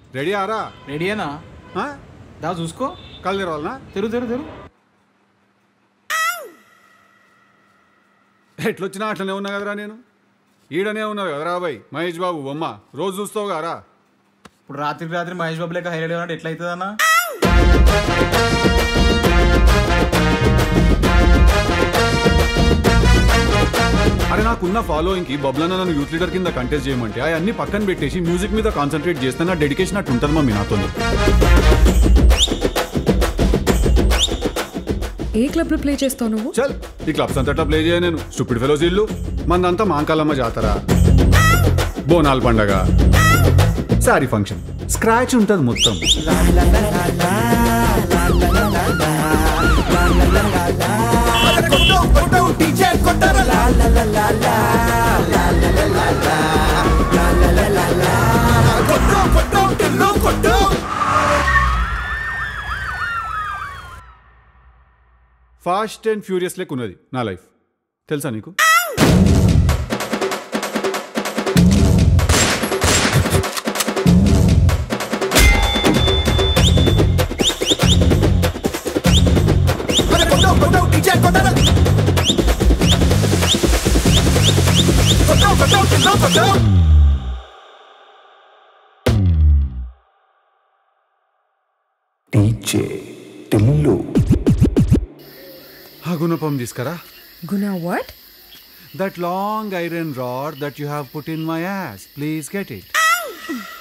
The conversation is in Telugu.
రెడీ ఆరా రెడీయేనా ఆ? దా చూసుకో కళ్ళు తెరవాలనా తెరు తెరు తెరు ఎట్లొచ్చినా అట్లనే ఉన్నా కదరా నేను ఈడనే ఉన్నావు కదరా బాయ్ మహేష్ బాబు బొమ్మ రోజు చూస్తావు కదరా ఇప్పుడు రాత్రికి రాత్రి మహేష్ బాబు లెక్క హైలైట్ అంటే ఎట్లా అవుతుంది అన్న అరే నాకున్న ఫాలోయింగ్కి బబ్లన్న నన్ను యూత్ లీడర్ కింద కంటెస్ట్ చేయమంటే అవన్నీ పక్కన పెట్టేసి మ్యూజిక్ మీద కాన్సన్ట్రేట్ చేస్తే నా డెడికేషన్ అట్టు ఉంటుంది మమ్మీ నాతో ఏ క్లబ్ లో ప్లే చేస్తావు నువ్వు చల్ ఈ క్లబ్స్ అంతటా ప్లే చేయ నేను స్టూపిడ్ ఫెలోస్ ఇల్లు మందంతా మాంకాలమ్మ జాతర బోనాల పండగ సారీ ఫంక్షన్ స్క్రాచ్ ఉంటుంది మొత్తం ఫాస్ట్ అండ్ ఫ్యూరియస్ లెక్ ఉన్నది నా లైఫ్ తెలుసా నీకు డీజే టిల్లు ఆ గుణపం తీసుకురా గునా what that long iron rod that you have put in my ass please get it